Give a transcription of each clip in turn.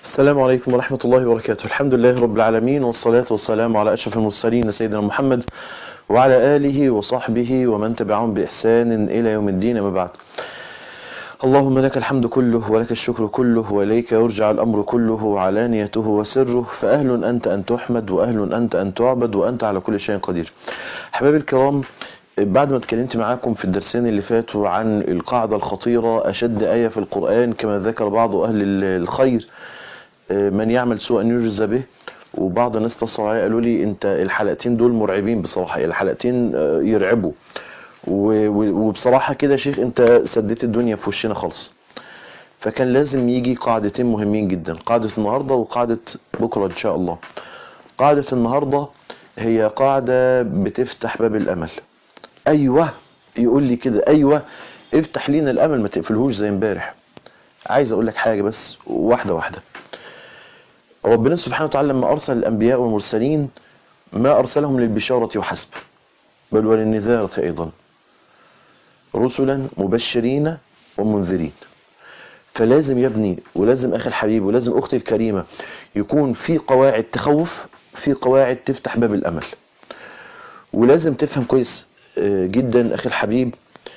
السلام عليكم ورحمة الله وبركاته الحمد لله رب العالمين والصلاة والسلام على أشرف المرسلين سيدنا محمد وعلى آله وصحبه ومن تبعهم بإحسان إلى يوم الدين ما بعد اللهم لك الحمد كله ولك الشكر كله وإليك يرجع الأمر كله وعلانيته وسره فأهل أنت أن تحمد وأهل أنت أن تعبد وأنت على كل شيء قدير حبايبي الكرام بعد ما اتكلمت معاكم في الدرسين اللي فاتوا عن القاعدة الخطيرة أشد آية في القرآن كما ذكر بعض أهل الخير من يعمل سوءا يجزى به وبعض الناس اتصلوا عليا قالوا لي انت الحلقتين دول مرعبين بصراحه الحلقتين يرعبوا وبصراحه كده يا شيخ انت سديت الدنيا في وشنا خالص فكان لازم يجي قاعدتين مهمين جدا قاعده النهارده وقاعده بكره ان شاء الله قاعده النهارده هي قاعده بتفتح باب الامل ايوه يقول لي كده ايوه افتح لينا الامل ما تقفلهوش زي امبارح عايز اقول لك حاجه بس واحده واحده ربنا سبحانه وتعالى لما أرسل الأنبياء والمرسلين ما أرسلهم للبشارة وحسب بل وللنذارة أيضا رسلا مبشرين ومنذرين فلازم يا ابني ولازم أخي الحبيب ولازم أختي الكريمة يكون في قواعد تخوف في قواعد تفتح باب الأمل ولازم تفهم كويس جدا أخي الحبيب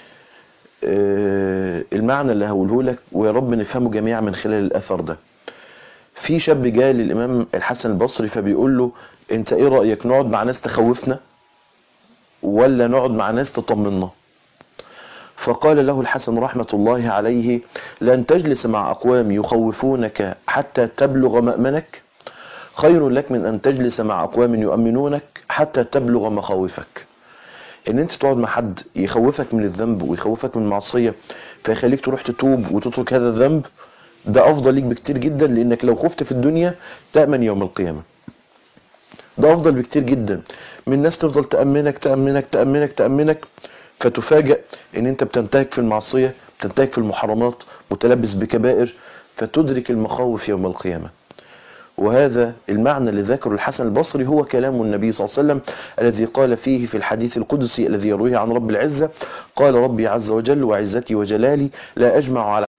المعنى اللي هقوله لك ويا رب نفهمه جميعا من خلال الأثر ده في شاب جاء للإمام الحسن البصري فبيقول له انت ايه رأيك نقعد مع ناس تخوفنا ولا نقعد مع ناس تطمنا فقال له الحسن رحمة الله عليه لن تجلس مع أقوام يخوفونك حتى تبلغ مأمنك خير لك من أن تجلس مع أقوام يؤمنونك حتى تبلغ مخاوفك ان انت تقعد مع حد يخوفك من الذنب ويخوفك من المعصية فيخليك تروح تتوب وتترك هذا الذنب ده افضل ليك بكتير جدا لانك لو خفت في الدنيا تأمن يوم القيامة ده افضل بكتير جدا من الناس تفضل تأمنك تأمنك تأمنك تأمنك فتفاجأ ان انت بتنتهك في المعصية بتنتهك في المحرمات متلبس بكبائر فتدرك المخاوف يوم القيامة وهذا المعنى اللي ذكره الحسن البصري هو كلام النبي صلى الله عليه وسلم الذي قال فيه في الحديث القدسي الذي يرويه عن رب العزة قال ربي عز وجل وعزتي وجلالي لا أجمع على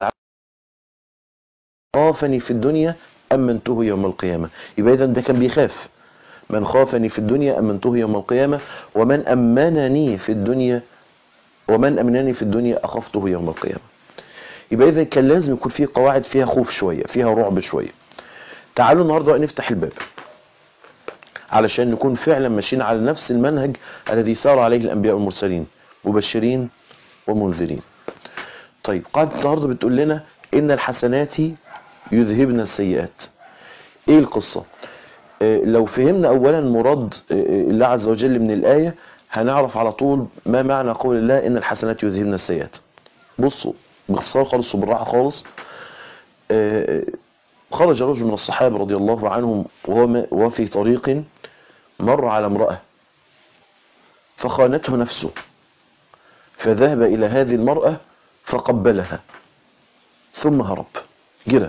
خافني في الدنيا أمنته يوم القيامة يبقى إذا ده كان بيخاف من خافني في الدنيا أمنته يوم القيامة ومن أمنني في الدنيا ومن أمنني في الدنيا أخفته يوم القيامة يبقى إذا كان لازم يكون فيه قواعد فيها خوف شوية فيها رعب شوية تعالوا النهاردة نفتح الباب علشان نكون فعلا ماشيين على نفس المنهج الذي سار عليه الأنبياء والمرسلين مبشرين ومنذرين طيب قاعدة النهاردة بتقول لنا إن الحسنات يذهبن السيئات ايه القصة اه لو فهمنا اولا مراد اه الله عز وجل من الآية هنعرف على طول ما معنى قول الله ان الحسنات يذهبن السيئات بصوا باختصار خالص وبالراحة خالص اه خرج رجل من الصحابة رضي الله عنهم وهو في طريق مر على امرأة فخانته نفسه فذهب إلى هذه المرأة فقبلها ثم هرب جرى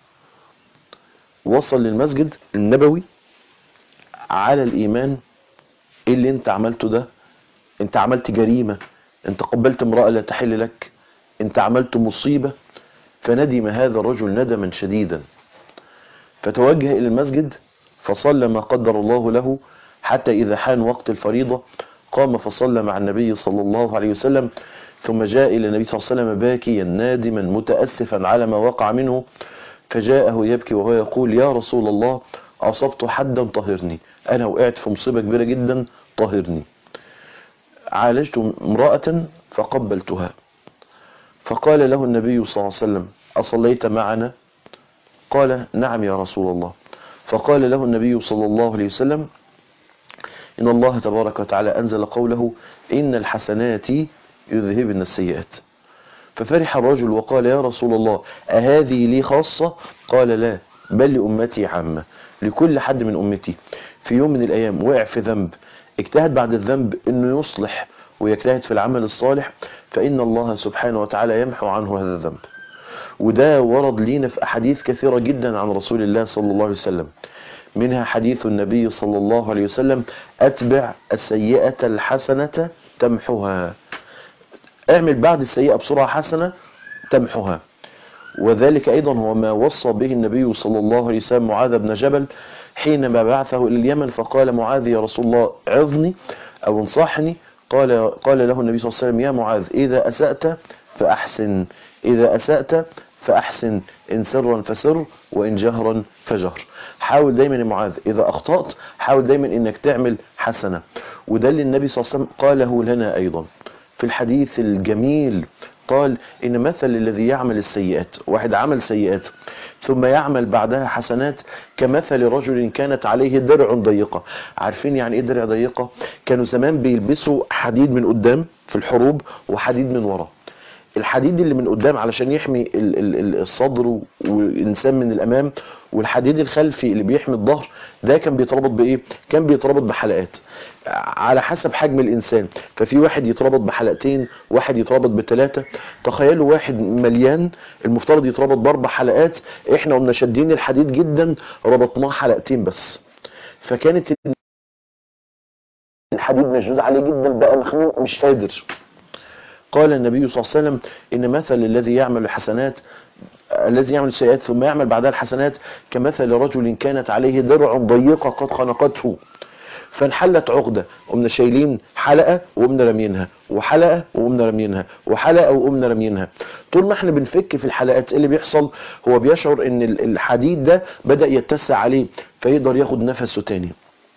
وصل للمسجد النبوي على الإيمان إيه اللي انت عملته ده انت عملت جريمة انت قبلت امرأة لا تحل لك انت عملت مصيبة فندم هذا الرجل ندما شديدا فتوجه إلى المسجد فصلى ما قدر الله له حتى إذا حان وقت الفريضة قام فصلى مع النبي صلى الله عليه وسلم ثم جاء إلى النبي صلى الله عليه وسلم باكيا نادما متأسفا على ما وقع منه فجاءه يبكي وهو يقول يا رسول الله أصبت حدا طهرني أنا وقعت في مصيبة كبيرة جدا طهرني عالجت امرأة فقبلتها فقال له النبي صلى الله عليه وسلم أصليت معنا قال نعم يا رسول الله فقال له النبي صلى الله عليه وسلم إن الله تبارك وتعالى أنزل قوله إن الحسنات يذهبن السيئات ففرح الرجل وقال يا رسول الله أهذه لي خاصة قال لا بل لأمتي عامة لكل حد من أمتي في يوم من الأيام وقع في ذنب اجتهد بعد الذنب أنه يصلح ويجتهد في العمل الصالح فإن الله سبحانه وتعالى يمحو عنه هذا الذنب وده ورد لينا في أحاديث كثيرة جدا عن رسول الله صلى الله عليه وسلم منها حديث النبي صلى الله عليه وسلم أتبع السيئة الحسنة تمحها اعمل بعد السيئة بسرعة حسنة تمحها وذلك أيضا هو ما وصى به النبي صلى الله عليه وسلم معاذ بن جبل حينما بعثه إلى اليمن فقال معاذ يا رسول الله عظني أو انصحني قال قال له النبي صلى الله عليه وسلم يا معاذ إذا أسأت فأحسن إذا أسأت فأحسن إن سرا فسر وإن جهرا فجهر حاول دايما يا معاذ إذا أخطأت حاول دايما إنك تعمل حسنة وده اللي النبي صلى الله عليه وسلم قاله لنا أيضا في الحديث الجميل قال إن مثل الذي يعمل السيئات واحد عمل سيئات ثم يعمل بعدها حسنات كمثل رجل كانت عليه درع ضيقة عارفين يعني ايه درع ضيقة كانوا زمان بيلبسوا حديد من قدام في الحروب وحديد من ورا الحديد اللي من قدام علشان يحمي ال- ال- ال- الصدر والإنسان من الأمام والحديد الخلفي اللي بيحمي الظهر ده كان بيتربط بإيه؟ كان بيتربط بحلقات على حسب حجم الإنسان ففي واحد يتربط بحلقتين واحد يتربط بثلاثة تخيلوا واحد مليان المفترض يتربط بأربع حلقات احنا قمنا شادين الحديد جدا ربطناه حلقتين بس فكانت الحديد مشدود عليه جدا بقى مخنوق مش قادر قال النبي صلى الله عليه وسلم إن مثل الذي يعمل الحسنات الذي يعمل السيئات ثم يعمل بعدها الحسنات كمثل رجل كانت عليه درع ضيقة قد خنقته فانحلت عقدة قمنا شايلين حلقة وقمنا رامينها وحلقة وقمنا رامينها وحلقة وقمنا رامينها طول ما احنا بنفك في الحلقات ايه اللي بيحصل هو بيشعر ان الحديد ده بدأ يتسع عليه فيقدر ياخد نفسه تاني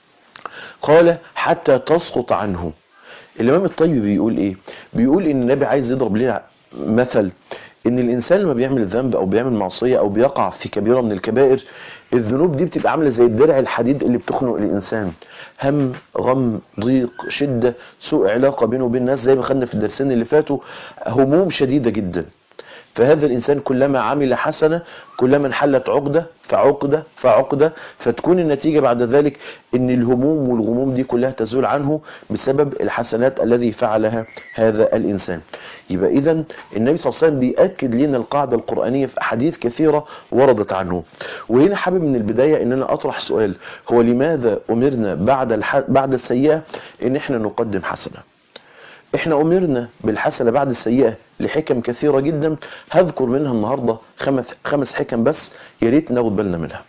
قال حتى تسقط عنه الامام الطيب بيقول ايه بيقول ان النبي عايز يضرب لنا مثل ان الانسان لما بيعمل ذنب او بيعمل معصيه او بيقع في كبيره من الكبائر الذنوب دي بتبقى عامله زي الدرع الحديد اللي بتخنق الانسان هم غم ضيق شده سوء علاقه بينه وبين الناس زي ما خدنا في الدرسين اللي فاتوا هموم شديده جدا فهذا الإنسان كلما عمل حسنة كلما انحلت عقدة فعقدة فعقدة فتكون النتيجة بعد ذلك ان الهموم والغموم دي كلها تزول عنه بسبب الحسنات الذي فعلها هذا الإنسان يبقى إذا النبي صلى الله عليه وسلم بيأكد لنا القاعدة القرآنية في أحاديث كثيرة وردت عنه وهنا حابب من البداية ان انا اطرح سؤال هو لماذا أمرنا بعد الح... بعد السيئة ان احنا نقدم حسنة احنا امرنا بالحسنة بعد السيئة لحكم كثيرة جدا هذكر منها النهاردة خمس, خمس حكم بس يا ريت ناخد بالنا منها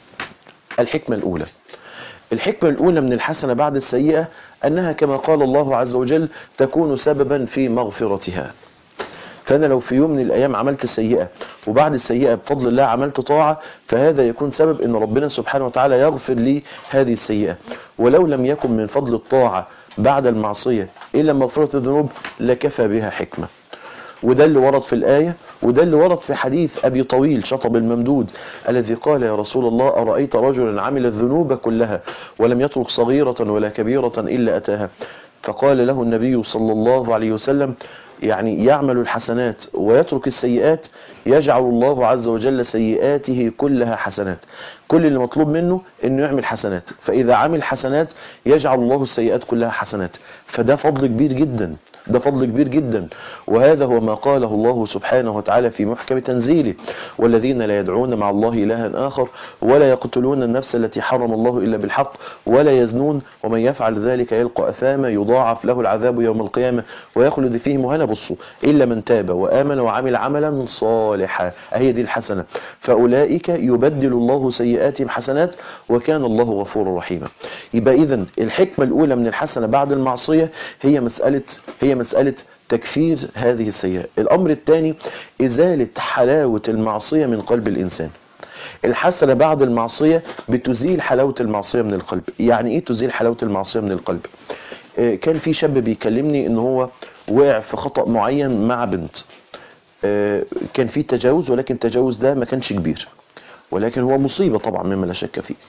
الحكمة الاولى الحكمة الاولى من الحسنة بعد السيئة انها كما قال الله عز وجل تكون سببا في مغفرتها فانا لو في يوم من الايام عملت سيئة وبعد السيئة بفضل الله عملت طاعة فهذا يكون سبب ان ربنا سبحانه وتعالى يغفر لي هذه السيئة ولو لم يكن من فضل الطاعة بعد المعصية إلا مغفرة الذنوب لكفى بها حكمة وده اللي ورد في الآية وده اللي ورد في حديث أبي طويل شطب الممدود الذي قال يا رسول الله أرأيت رجلا عمل الذنوب كلها ولم يترك صغيرة ولا كبيرة إلا أتاها فقال له النبي صلى الله عليه وسلم يعني يعمل الحسنات ويترك السيئات يجعل الله عز وجل سيئاته كلها حسنات كل اللي مطلوب منه انه يعمل حسنات فاذا عمل حسنات يجعل الله السيئات كلها حسنات فده فضل كبير جدا ده فضل كبير جدا وهذا هو ما قاله الله سبحانه وتعالى في محكم تنزيله والذين لا يدعون مع الله إلها آخر ولا يقتلون النفس التي حرم الله إلا بالحق ولا يزنون ومن يفعل ذلك يلقى أثاما يضاعف له العذاب يوم القيامة ويخلد فيه مهانا بصوا إلا من تاب وآمن وعمل عملا صالحا أهي دي الحسنة فأولئك يبدل الله سيئاتهم حسنات وكان الله غفورا رحيما يبقى إذن الحكمة الأولى من الحسنة بعد المعصية هي مسألة هي مسألة تكفير هذه السيئة الأمر الثاني إزالة حلاوة المعصية من قلب الإنسان الحسنة بعد المعصية بتزيل حلاوة المعصية من القلب يعني إيه تزيل حلاوة المعصية من القلب آه، كان في شاب بيكلمني إن هو وقع في خطأ معين مع بنت آه، كان في تجاوز ولكن التجاوز ده ما كانش كبير ولكن هو مصيبة طبعا مما لا شك فيه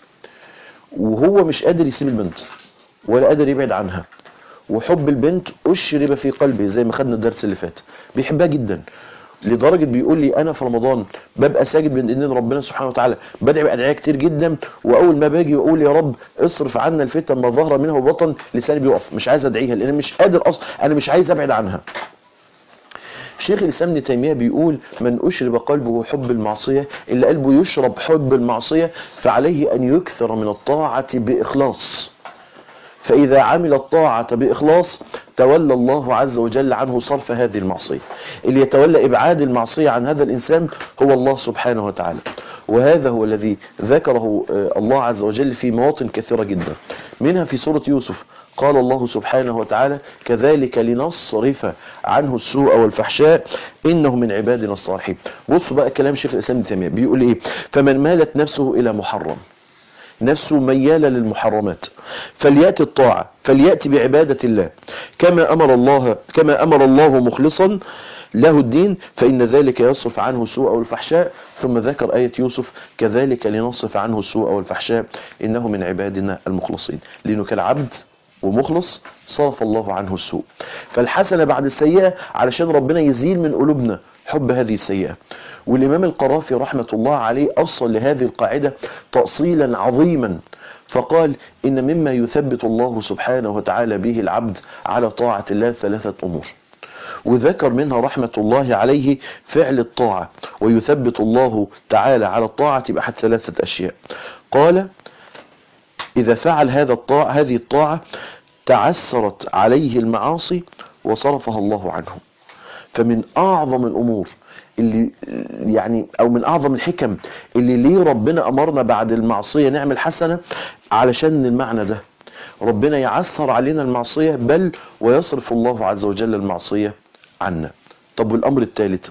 وهو مش قادر يسيب البنت ولا قادر يبعد عنها وحب البنت أشرب في قلبي زي ما خدنا الدرس اللي فات بيحبها جدا لدرجة بيقول لي أنا في رمضان ببقى ساجد من إذن ربنا سبحانه وتعالى بدعي بأدعية كتير جدا وأول ما باجي وأقول يا رب اصرف عنا الفتن ما ظهر منها وبطن لساني بيقف مش عايز أدعيها لأن مش قادر أصلا أنا مش عايز أبعد عنها شيخ الإسلام ابن تيمية بيقول من أشرب قلبه حب المعصية إلا قلبه يشرب حب المعصية فعليه أن يكثر من الطاعة بإخلاص فإذا عمل الطاعة بإخلاص تولى الله عز وجل عنه صرف هذه المعصية اللي يتولى إبعاد المعصية عن هذا الإنسان هو الله سبحانه وتعالى وهذا هو الذي ذكره الله عز وجل في مواطن كثيرة جدا منها في سورة يوسف قال الله سبحانه وتعالى كذلك لنصرف عنه السوء والفحشاء إنه من عبادنا الصالحين بصوا بقى كلام شيخ الإسلام ابن تيمية بيقول إيه فمن مالت نفسه إلى محرم نفسه ميالة للمحرمات فليأتي الطاعة فليأتي بعبادة الله كما أمر الله كما أمر الله مخلصا له الدين فإن ذلك يصرف عنه السوء والفحشاء ثم ذكر آية يوسف كذلك لنصرف عنه السوء والفحشاء إنه من عبادنا المخلصين لأنه كالعبد ومخلص صرف الله عنه السوء فالحسنة بعد السيئة علشان ربنا يزيل من قلوبنا حب هذه السيئة والإمام القرافي رحمة الله عليه أصل لهذه القاعدة تأصيلا عظيما فقال إن مما يثبت الله سبحانه وتعالى به العبد على طاعة الله ثلاثة أمور وذكر منها رحمة الله عليه فعل الطاعة ويثبت الله تعالى على الطاعة بأحد ثلاثة أشياء قال إذا فعل هذا الطاعة هذه الطاعة تعسرت عليه المعاصي وصرفها الله عنه فمن أعظم الأمور اللي يعني أو من أعظم الحكم اللي ليه ربنا أمرنا بعد المعصية نعمل حسنة علشان المعنى ده ربنا يعسر علينا المعصية بل ويصرف الله عز وجل المعصية عنا طب والأمر الثالث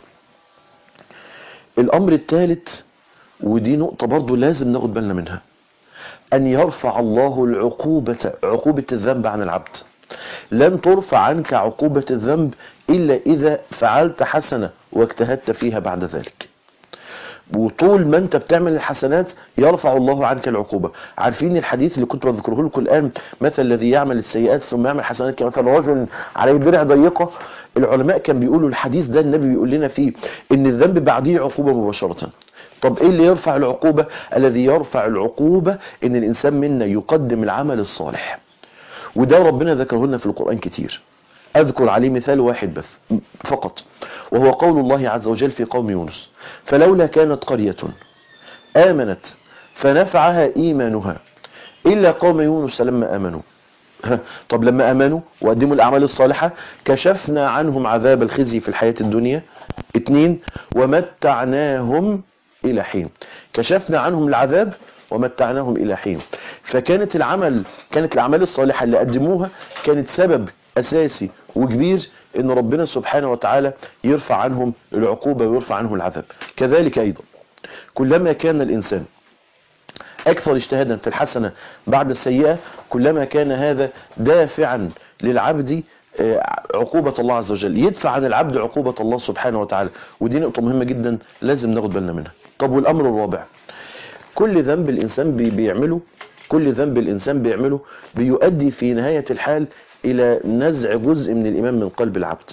الأمر الثالث ودي نقطة برضو لازم ناخد بالنا منها أن يرفع الله العقوبة عقوبة الذنب عن العبد لن ترفع عنك عقوبة الذنب إلا إذا فعلت حسنة واجتهدت فيها بعد ذلك وطول ما انت بتعمل الحسنات يرفع الله عنك العقوبة عارفين الحديث اللي كنت بذكره لكم الآن مثل الذي يعمل السيئات ثم يعمل حسنات كمثل رجل عليه درع ضيقة العلماء كان بيقولوا الحديث ده النبي بيقول لنا فيه ان الذنب بعديه عقوبة مباشرة طب ايه اللي يرفع العقوبة الذي يرفع العقوبة ان الانسان منا يقدم العمل الصالح وده ربنا ذكره لنا في القرآن كتير أذكر عليه مثال واحد بس فقط وهو قول الله عز وجل في قوم يونس فلولا كانت قرية آمنت فنفعها إيمانها إلا قوم يونس لما آمنوا طب لما آمنوا وقدموا الأعمال الصالحة كشفنا عنهم عذاب الخزي في الحياة الدنيا اتنين ومتعناهم إلى حين كشفنا عنهم العذاب ومتعناهم إلى حين فكانت العمل كانت الأعمال الصالحة اللي قدموها كانت سبب أساسي وكبير ان ربنا سبحانه وتعالى يرفع عنهم العقوبة ويرفع عنهم العذاب كذلك ايضا كلما كان الانسان اكثر اجتهادا في الحسنة بعد السيئة كلما كان هذا دافعا للعبد عقوبة الله عز وجل يدفع عن العبد عقوبة الله سبحانه وتعالى ودي نقطة مهمة جدا لازم ناخد بالنا منها طب والامر الرابع كل ذنب الانسان بيعمله كل ذنب الانسان بيعمله بيؤدي في نهاية الحال الى نزع جزء من الايمان من قلب العبد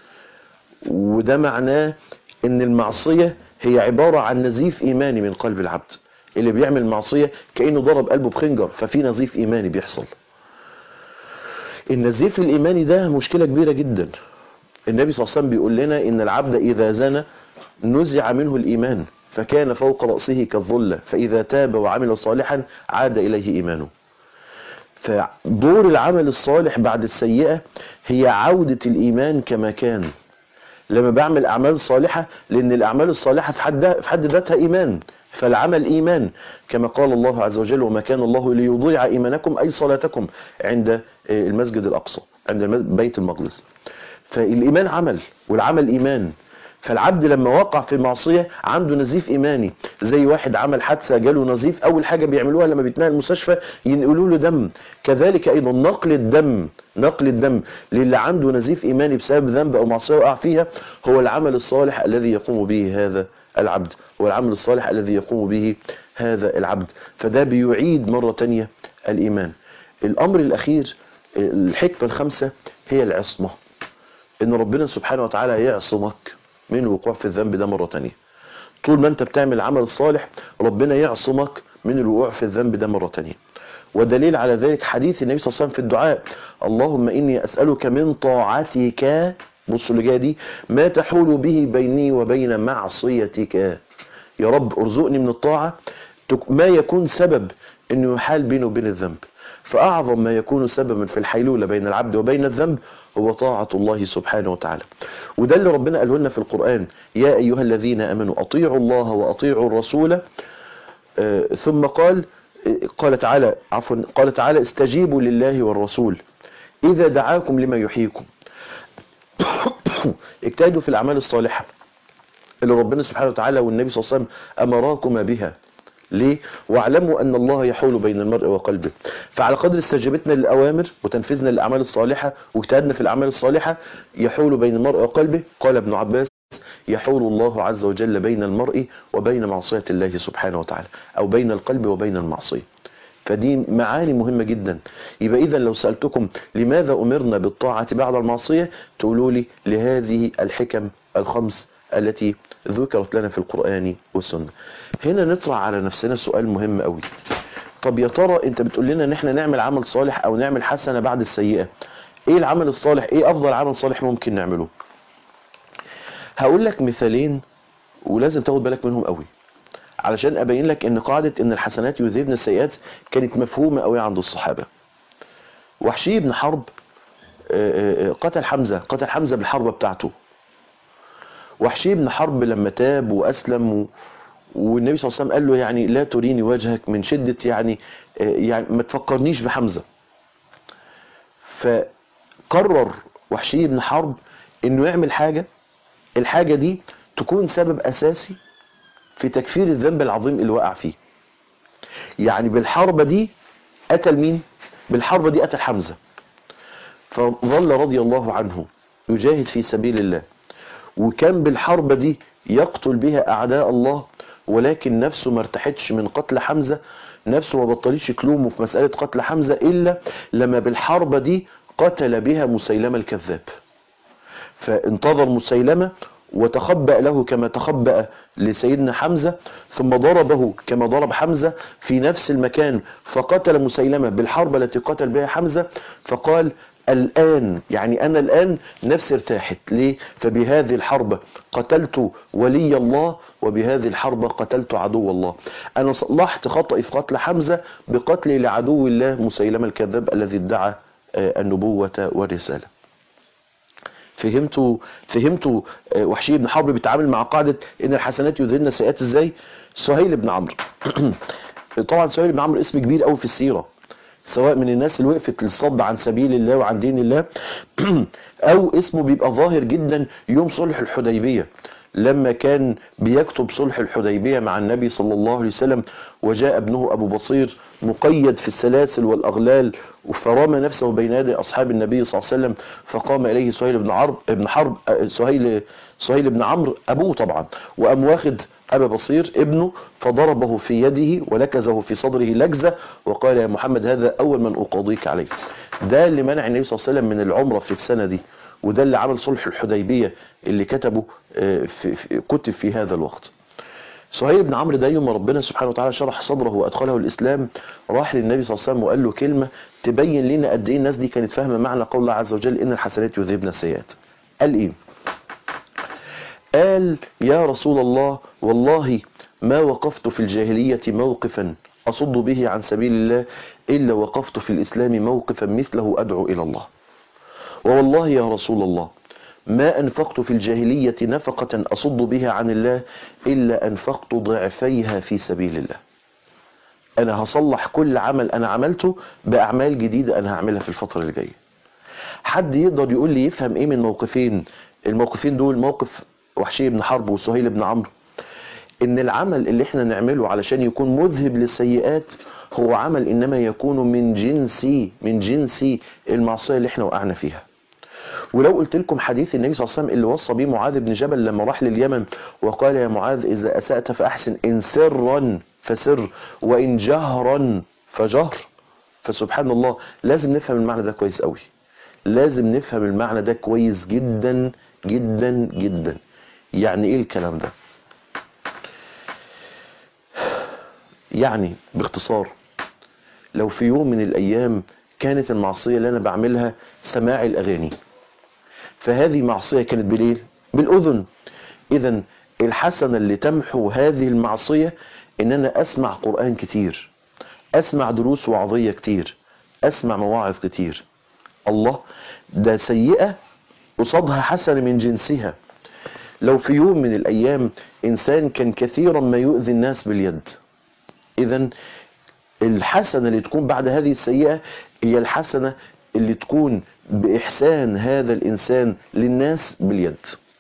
وده معناه ان المعصية هي عبارة عن نزيف ايماني من قلب العبد اللي بيعمل معصية كأنه ضرب قلبه بخنجر ففي نزيف ايماني بيحصل النزيف الايماني ده مشكلة كبيرة جدا النبي صلى الله عليه وسلم بيقول لنا ان العبد اذا زنى نزع منه الايمان فكان فوق رأسه كالظلة فإذا تاب وعمل صالحا عاد إليه إيمانه فدور العمل الصالح بعد السيئة هي عودة الإيمان كما كان لما بعمل أعمال صالحة لأن الأعمال الصالحة في حد, في حد ذاتها إيمان فالعمل إيمان كما قال الله عز وجل وما كان الله ليضيع إيمانكم أي صلاتكم عند المسجد الأقصى عند بيت المقدس فالإيمان عمل والعمل إيمان فالعبد لما وقع في معصية عنده نزيف إيماني زي واحد عمل حادثة جاله نزيف أول حاجة بيعملوها لما بيتنقل المستشفى ينقلوا له دم كذلك أيضا نقل الدم نقل الدم للي عنده نزيف إيماني بسبب ذنب أو معصية وقع فيها هو العمل الصالح الذي يقوم به هذا العبد هو العمل الصالح الذي يقوم به هذا العبد فده بيعيد مرة تانية الإيمان الأمر الأخير الحكمة الخمسة هي العصمة إن ربنا سبحانه وتعالى يعصمك من الوقوع في الذنب ده مرة تانية طول ما انت بتعمل العمل الصالح ربنا يعصمك من الوقوع في الذنب ده مرة تانية ودليل على ذلك حديث النبي صلى الله عليه وسلم في الدعاء اللهم إني أسألك من طاعتك بص اللي جايه دي ما تحول به بيني وبين معصيتك يا رب ارزقني من الطاعة ما يكون سبب انه يحال بينه وبين الذنب فأعظم ما يكون سببا في الحيلولة بين العبد وبين الذنب هو طاعة الله سبحانه وتعالى وده اللي ربنا قاله لنا في القرآن يا أيها الذين أمنوا أطيعوا الله وأطيعوا الرسول آه، ثم قال قال تعالى عفوا قال تعالى استجيبوا لله والرسول إذا دعاكم لما يحييكم اجتهدوا في الأعمال الصالحة اللي ربنا سبحانه وتعالى والنبي صلى الله عليه وسلم أمراكم بها ليه؟ واعلموا أن الله يحول بين المرء وقلبه فعلى قدر استجابتنا للأوامر وتنفيذنا للأعمال الصالحة واجتهادنا في الأعمال الصالحة يحول بين المرء وقلبه قال ابن عباس يحول الله عز وجل بين المرء وبين معصية الله سبحانه وتعالى أو بين القلب وبين المعصية فدي معاني مهمة جدا يبقى إذا لو سألتكم لماذا أمرنا بالطاعة بعد المعصية تقولوا لي لهذه الحكم الخمس التي ذكرت لنا في القرآن والسنة هنا نطرح على نفسنا سؤال مهم قوي طب يا ترى انت بتقول لنا ان احنا نعمل عمل صالح او نعمل حسنة بعد السيئة ايه العمل الصالح ايه افضل عمل صالح ممكن نعمله هقول لك مثالين ولازم تاخد بالك منهم قوي علشان ابين لك ان قاعدة ان الحسنات يذهبن السيئات كانت مفهومة قوي عند الصحابة وحشي بن حرب آه، آه، قتل حمزة قتل حمزة بالحربة بتاعته وحشي بن حرب لما تاب واسلم و... والنبي صلى الله عليه وسلم قال له يعني لا تريني وجهك من شدة يعني آه، يعني ما تفكرنيش بحمزة فقرر وحشي بن حرب انه يعمل حاجة الحاجة دي تكون سبب اساسي في تكفير الذنب العظيم اللي وقع فيه يعني بالحربة دي قتل مين بالحربة دي قتل حمزة فظل رضي الله عنه يجاهد في سبيل الله وكان بالحربة دي يقتل بها أعداء الله ولكن نفسه ما ارتحتش من قتل حمزة نفسه ما بطلتش تلومه في مسألة قتل حمزة إلا لما بالحربة دي قتل بها مسيلمة الكذاب فانتظر مسيلمة وتخبأ له كما تخبأ لسيدنا حمزة ثم ضربه كما ضرب حمزة في نفس المكان فقتل مسيلمة بالحربة التي قتل بها حمزة فقال الآن يعني أنا الآن نفسي ارتاحت ليه فبهذه الحربة قتلت ولي الله وبهذه الحربة قتلت عدو الله أنا صلحت خطأي في قتل حمزة بقتلي لعدو الله مسيلمة الكذاب الذي ادعى آه، النبوة والرسالة فهمتوا فهمتوا آه، وحشي بن حرب بيتعامل مع قاعدة ان الحسنات يذهبن السيئات ازاي سهيل بن عمرو طبعا سهيل بن عمرو اسم كبير قوي في السيرة سواء من الناس اللي وقفت للصد عن سبيل الله وعن دين الله او اسمه بيبقى ظاهر جدا يوم صلح الحديبية لما كان بيكتب صلح الحديبية مع النبي صلى الله عليه وسلم وجاء ابنه أبو بصير مقيد في السلاسل والأغلال فرمى نفسه بين يدي أصحاب النبي صلى الله عليه وسلم فقام إليه سهيل بن عرب ابن حرب آه، سهيل سهيل بن عمرو أبوه طبعا وأم واخد أبا بصير ابنه فضربه في يده ولكزه في صدره لكزة وقال يا محمد هذا أول من أقاضيك عليه ده اللي منع النبي صلى الله عليه وسلم من العمرة في السنة دي وده اللي عمل صلح الحديبية اللي كتبه آه، في في- كتب في هذا الوقت سهيل بن عمرو ده يوم ما ربنا سبحانه وتعالى شرح صدره وادخله الاسلام راح للنبي صلى الله عليه وسلم وقال له كلمه تبين لنا قد ايه الناس دي كانت فاهمه معنى قول الله عز وجل ان الحسنات يذهبن السيئات. قال ايه؟ قال يا رسول الله والله ما وقفت في الجاهليه موقفا اصد به عن سبيل الله الا وقفت في الاسلام موقفا مثله ادعو الى الله. ووالله يا رسول الله ما أنفقت في الجاهلية نفقة أصد بها عن الله إلا أنفقت ضعفيها في سبيل الله أنا هصلح كل عمل أنا عملته بأعمال جديدة أنا هعملها في الفترة اللي جاية حد يقدر يقول لي يفهم إيه من موقفين الموقفين دول موقف وحشي بن حرب وسهيل بن عمرو ان العمل اللي احنا نعمله علشان يكون مذهب للسيئات هو عمل انما يكون من جنسي من جنسي المعصيه اللي احنا وقعنا فيها ولو قلت لكم حديث النبي صلى الله عليه وسلم اللي وصى بيه معاذ بن جبل لما راح لليمن وقال يا معاذ اذا اسأت فاحسن ان سرا فسر وان جهرا فجهر فسبحان الله لازم نفهم المعنى ده كويس قوي لازم نفهم المعنى ده كويس جدا جدا جدا يعني ايه الكلام ده يعني باختصار لو في يوم من الايام كانت المعصيه اللي انا بعملها سماع الاغاني فهذه معصيه كانت بليل بالاذن اذا الحسنه اللي تمحو هذه المعصيه ان انا اسمع قران كتير اسمع دروس وعظيه كتير اسمع مواعظ كتير الله ده سيئة قصادها حسنة من جنسها لو في يوم من الأيام إنسان كان كثيرا ما يؤذي الناس باليد إذا الحسنة اللي تكون بعد هذه السيئة هي الحسنة اللي تكون بإحسان هذا الإنسان للناس باليد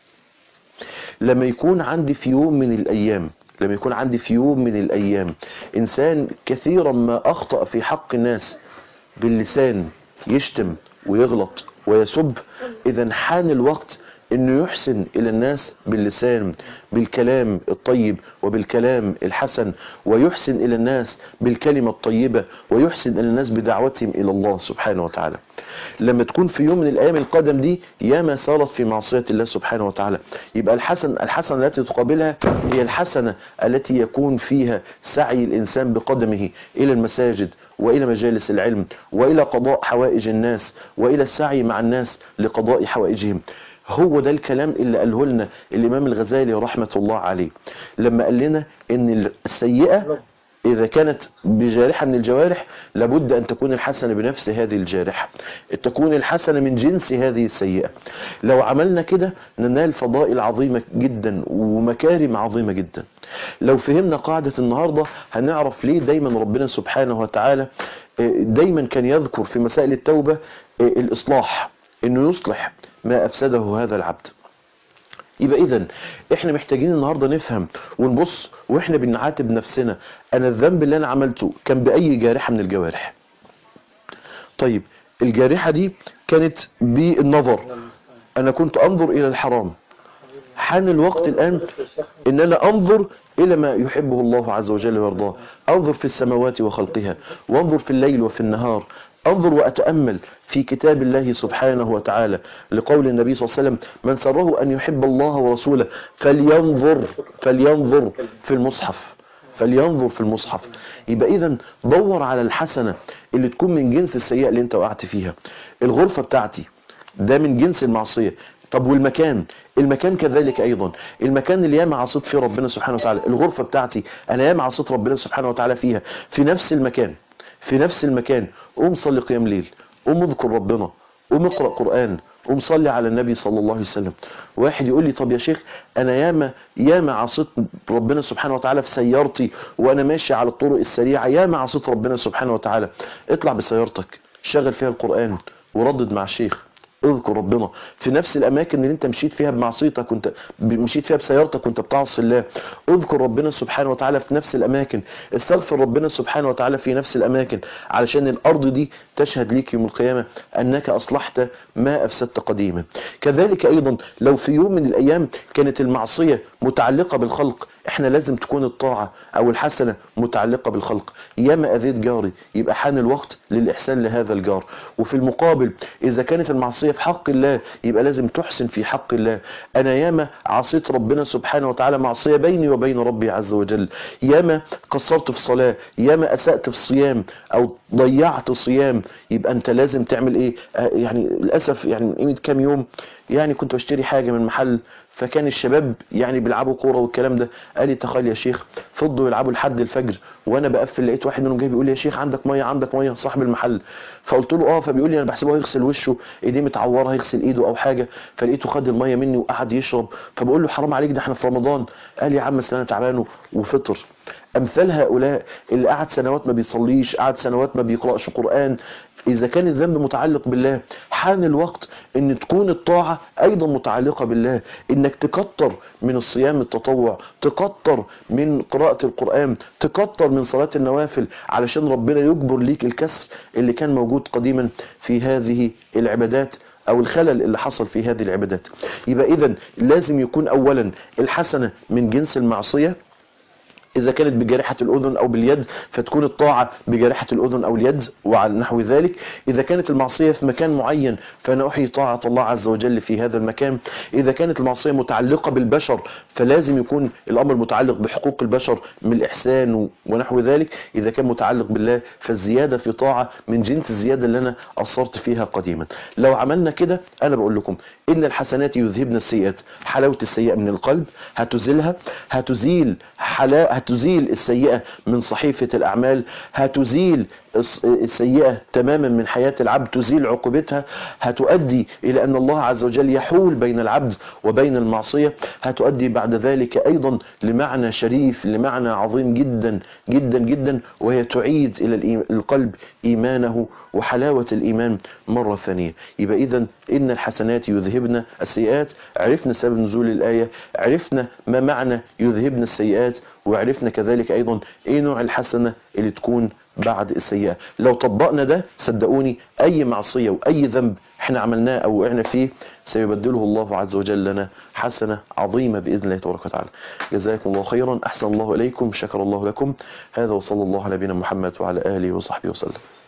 لما يكون عندي في يوم من الأيام لما يكون عندي في يوم من الأيام إنسان كثيرا ما أخطأ في حق الناس باللسان يشتم ويغلط ويسب إذا حان الوقت انه يحسن الى الناس باللسان بالكلام الطيب وبالكلام الحسن ويحسن الى الناس بالكلمة الطيبة ويحسن الى الناس بدعوتهم الى الله سبحانه وتعالى لما تكون في يوم من الايام القدم دي ياما صارت في معصية الله سبحانه وتعالى يبقى الحسن الحسنة التي تقابلها هي الحسنة التي يكون فيها سعي الانسان بقدمه الى المساجد والى مجالس العلم والى قضاء حوائج الناس والى السعي مع الناس لقضاء حوائجهم هو ده الكلام اللي قاله لنا الإمام الغزالي رحمة الله عليه لما قال لنا ان السيئة إذا كانت بجارحة من الجوارح لابد أن تكون الحسنة بنفس هذه الجارحة تكون الحسنة من جنس هذه السيئة لو عملنا كده ننال فضائل عظيمة جدا ومكارم عظيمة جدا لو فهمنا قاعدة النهاردة هنعرف ليه دايما ربنا سبحانه وتعالى دايما كان يذكر في مسائل التوبة الإصلاح انه يصلح ما افسده هذا العبد يبقى اذا احنا محتاجين النهاردة نفهم ونبص واحنا بنعاتب نفسنا انا الذنب اللي انا عملته كان باي جارحة من الجوارح طيب الجارحة دي كانت بالنظر انا كنت انظر الى الحرام حان الوقت الان ان انا انظر الى ما يحبه الله عز وجل ويرضاه انظر في السماوات وخلقها وانظر في الليل وفي النهار انظر واتأمل في كتاب الله سبحانه وتعالى لقول النبي صلى الله عليه وسلم من سره ان يحب الله ورسوله فلينظر فلينظر في المصحف فلينظر في المصحف يبقى اذا دور على الحسنة اللي تكون من جنس السيئة اللي انت وقعت فيها الغرفة بتاعتي ده من جنس المعصية طب والمكان المكان كذلك ايضا المكان اللي ياما عصيت فيه ربنا سبحانه وتعالى الغرفة بتاعتي انا ياما عصيت ربنا سبحانه وتعالى فيها في نفس المكان في نفس المكان قوم صلي قيام ليل قوم اذكر ربنا قوم اقرأ قرآن قوم صلي على النبي صلى الله عليه وسلم واحد يقول لي طب يا شيخ انا ياما ياما عصيت ربنا سبحانه وتعالى في سيارتي وانا ماشي على الطرق السريعة ياما عصيت ربنا سبحانه وتعالى اطلع بسيارتك شغل فيها القرآن وردد مع الشيخ اذكر ربنا في نفس الاماكن اللي انت مشيت فيها بمعصيتك وانت مشيت فيها بسيارتك وانت بتعصي الله اذكر ربنا سبحانه وتعالى في نفس الاماكن استغفر ربنا سبحانه وتعالى في نفس الاماكن علشان الارض دي تشهد ليك يوم القيامة انك اصلحت ما افسدت قديما كذلك ايضا لو في يوم من الايام كانت المعصية متعلقة بالخلق احنا لازم تكون الطاعة او الحسنة متعلقة بالخلق ياما اذيت جاري يبقى حان الوقت للاحسان لهذا الجار وفي المقابل اذا كانت المعصية في حق الله يبقى لازم تحسن في حق الله انا ياما عصيت ربنا سبحانه وتعالى معصية بيني وبين ربي عز وجل ياما قصرت في الصلاة ياما اسأت في الصيام او ضيعت صيام يبقى انت لازم تعمل ايه آه يعني للأسف يعني قيمة كام يوم يعني كنت بشتري حاجة من محل فكان الشباب يعني بيلعبوا كوره والكلام ده قال لي تخيل يا شيخ فضوا يلعبوا لحد الفجر وانا بقفل لقيت واحد منهم جاي بيقول لي يا شيخ عندك ميه عندك ميه صاحب المحل فقلت له اه فبيقول لي انا بحسبه هيغسل وشه ايديه متعوره هيغسل ايده او حاجه فلقيته خد الميه مني وقعد يشرب فبقول له حرام عليك ده احنا في رمضان قال لي يا عم انا تعبان وفطر امثال هؤلاء اللي قعد سنوات ما بيصليش قعد سنوات ما بيقراش قران إذا كان الذنب متعلق بالله حان الوقت ان تكون الطاعة ايضا متعلقة بالله انك تكتر من الصيام التطوع تكتر من قراءة القرآن تكتر من صلاة النوافل علشان ربنا يجبر ليك الكسر اللي كان موجود قديما في هذه العبادات او الخلل اللي حصل في هذه العبادات يبقى اذا لازم يكون اولا الحسنة من جنس المعصية إذا كانت بجارحة الأذن أو باليد فتكون الطاعة بجارحة الأذن أو اليد وعلى نحو ذلك إذا كانت المعصية في مكان معين فأنا أحيي طاعة الله عز وجل في هذا المكان إذا كانت المعصية متعلقة بالبشر فلازم يكون الأمر متعلق بحقوق البشر من الإحسان ونحو ذلك إذا كان متعلق بالله فالزيادة في طاعة من جنس الزيادة اللي أنا قصرت فيها قديما لو عملنا كده أنا بقول لكم إن الحسنات يذهبن السيئات حلاوة السيئة من القلب هتزيلها هتزيل حلا... هتزيل السيئة من صحيفة الأعمال هتزيل الس- السيئة تماما من حياة العبد تزيل عقوبتها هتؤدي إلى أن الله عز وجل يحول بين العبد وبين المعصية هتؤدي بعد ذلك أيضا لمعنى شريف لمعنى عظيم جدا جدا جدا وهي تعيد إلى الإيم- القلب إيمانه وحلاوة الإيمان مرة ثانية يبقى إذا إن الحسنات يذهبن السيئات عرفنا سبب نزول الآية عرفنا ما معنى يذهبن السيئات وعرفنا كذلك أيضا إيه نوع الحسنة اللي تكون بعد السيئة لو طبقنا ده صدقوني أي معصية وأي ذنب احنا عملناه أو وقعنا فيه سيبدله الله عز وجل لنا حسنة عظيمة بإذن الله تبارك وتعالى جزاكم الله خيرا أحسن الله إليكم شكر الله لكم هذا وصلى الله على نبينا محمد وعلى آله وصحبه وسلم